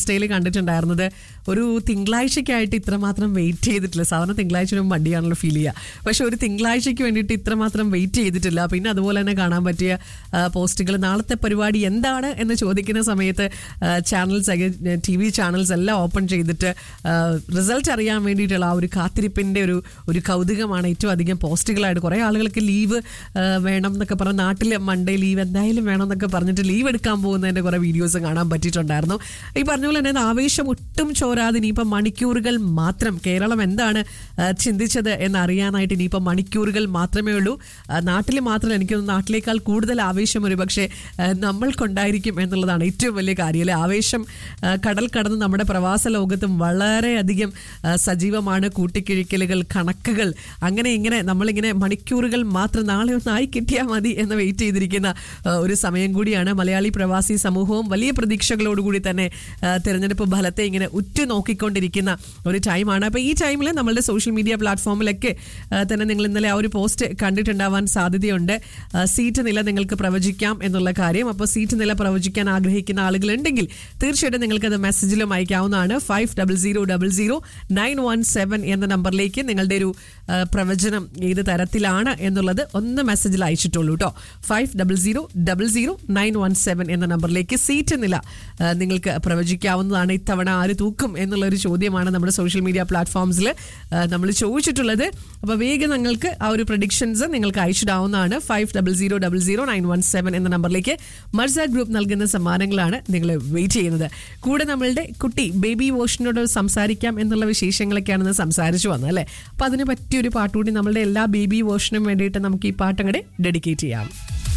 സ്റ്റേയിൽ കണ്ടിട്ടുണ്ടായിരുന്നത് ഒരു തിങ്കളാഴ്ചയ്ക്കായിട്ട് ഇത്രമാത്രം വെയിറ്റ് ചെയ്തിട്ടില്ല സാധാരണ തിങ്കളാഴ്ച ഒരു മടിയാണല്ലോ ഫീൽ ചെയ്യുക പക്ഷെ ഒരു തിങ്കളാഴ്ചയ്ക്ക് വേണ്ടിയിട്ട് ഇത്രമാത്രം വെയിറ്റ് ചെയ്തിട്ടില്ല പിന്നെ അതുപോലെ തന്നെ കാണാൻ പറ്റിയ പോസ്റ്റുകൾ നാളത്തെ പരിപാടി എന്താണ് എന്ന് ചോദിക്കുന്ന സമയത്ത് ചാനൽസ് ടി വി ചാനൽസ് എല്ലാം ഓപ്പൺ ചെയ്തിട്ട് റിസൾട്ട് അറിയാൻ വേണ്ടിയിട്ടുള്ള ആ ഒരു കാത്തിരിപ്പിൻ്റെ ഒരു ഒരു കൗതുകമാണ് ഏറ്റവും അധികം പോസ്റ്റുകളായിട്ട് കുറേ ആളുകൾക്ക് ലീവ് വേണം എന്നൊക്കെ പറഞ്ഞ് നാട്ടിൽ മൺഡേ ലീവ് എന്തായാലും വേണം എന്നൊക്കെ പറഞ്ഞിട്ട് ലീവ് എടുക്കാൻ പോകുന്നതിൻ്റെ കുറേ വീഡിയോസ് കാണാൻ പറ്റിയിട്ടുണ്ടായിരുന്നു ഈ പറഞ്ഞ പോലെ തന്നെ ആവേശം ഒട്ടും ചോരാതെ ഇനിയിപ്പം മണിക്കൂറുകൾ മാത്രം കേരളം എന്താണ് ആ, ചിന്തിച്ചത് എന്നറിയാനായിട്ട് ഇനിയിപ്പം മണിക്കൂറുകൾ മാത്രമേ ഉള്ളൂ നാട്ടിൽ മാത്രമല്ല എനിക്കൊന്ന് നാട്ടിലേക്കാൾ കൂടുതൽ ആവേശം ഒരു പക്ഷേ നമ്മൾക്കുണ്ടായിരിക്കും എന്നുള്ളതാണ് ഏറ്റവും വലിയ കാര്യം അല്ലെ ആവേശം ആ, കടൽ കടന്ന് നമ്മുടെ പ്രവാസ ലോകത്തും വളരെയധികം ആ, സജീവമാണ് കൂട്ടിക്കിഴിക്കലുകൾ കണക്കുകൾ അങ്ങനെ ഇങ്ങനെ നമ്മളിങ്ങനെ മണിക്കൂറുകൾ മാത്രം നാളെ ഒന്ന് ആയി കിട്ടിയാൽ മതി എന്ന് വെയിറ്റ് ചെയ്തിരിക്കുന്ന ആ, ഒരു സമയം കൂടിയാണ് മലയാളി പ്രവാസി സമൂഹവും വലിയ പ്രതീക്ഷകളോടുകൂടി തന്നെ ആ, തെരഞ്ഞെടുപ്പ് ഫലത്തെ ഇങ്ങനെ ഉറ്റു നോക്കിക്കൊണ്ടിരിക്കുന്ന ഒരു ടൈമാണ് അപ്പോൾ ഈ ടൈമിൽ നമ്മളുടെ സോഷ്യൽ മീഡിയ പ്ലാറ്റ്ഫോമിലൊക്കെ ആ, തന്നെ നിങ്ങൾ ഇന്നലെ ആ ഒരു പോസ്റ്റ് കണ്ടിട്ടുണ്ടാവാൻ സാധ്യതയുണ്ട് ആ, സീറ്റ് നില നിങ്ങൾക്ക് പ്രവചിക്കാം എന്നുള്ള കാര്യം അപ്പോൾ സീറ്റ് നില പ്രവചിക്കാൻ ആഗ്രഹിക്കുന്ന ആളുകളുണ്ടെങ്കിൽ തീർച്ചയായിട്ടും നിങ്ങൾക്കത് മെസ്സേജിലും അയക്കാവുന്നതാണ് five double zero double zero nine one seven എന്ന നമ്പറിലേക്ക് നിങ്ങളുടെ ഒരു ആ, പ്രവചനം ഏത് തരത്തിലാണ് എന്നുള്ളത് ഒന്ന് മെസ്സേജിൽ അയച്ചിട്ടുള്ളൂ കേട്ടോ five double zero double zero nine one seven എന്ന നമ്പറിലേക്ക് സീറ്റ് നില ആ, നിങ്ങൾക്ക് പ്രവചിക്കാവുന്നതാണ് ഇത്തവണ ആര് തൂക്കും എന്നുള്ളൊരു ചോദ്യമാണ് നമ്മുടെ സോഷ്യൽ മീഡിയ പ്ലാറ്റ്ഫോംസിൽ നമ്മൾ ചോദിച്ചിട്ടുള്ളത് അപ്പോൾ വേഗം നിങ്ങൾക്ക് ആ ഒരു പ്രഡിക്ഷൻസ് നിങ്ങൾക്ക് അയച്ചിടാവുന്നതാണ് five double zero double zero nine one seven എന്ന നമ്പറിലേക്ക് മർസ ഗ്രൂപ്പ് നൽകുന്ന സമ്മാനങ്ങളാണ് നിങ്ങൾ വെയിറ്റ് ചെയ്യുന്നത് കൂടെ നമ്മളുടെ കുട്ടി ബേബി വോഷനോട് സംസാരിക്കാം എന്നുള്ള വിശേഷങ്ങളൊക്കെയാണ് ഇന്ന് സംസാരിച്ചു വന്നത് അല്ലേ അപ്പോൾ അതിന് പറ്റിയൊരു പാട്ടുകൂടി നമ്മളുടെ എല്ലാ ബേബി വോഷനും വേണ്ടിയിട്ട് നമുക്ക് ഈ പാട്ടങ്ങടെ ഡെഡിക്കേറ്റ് ചെയ്യാം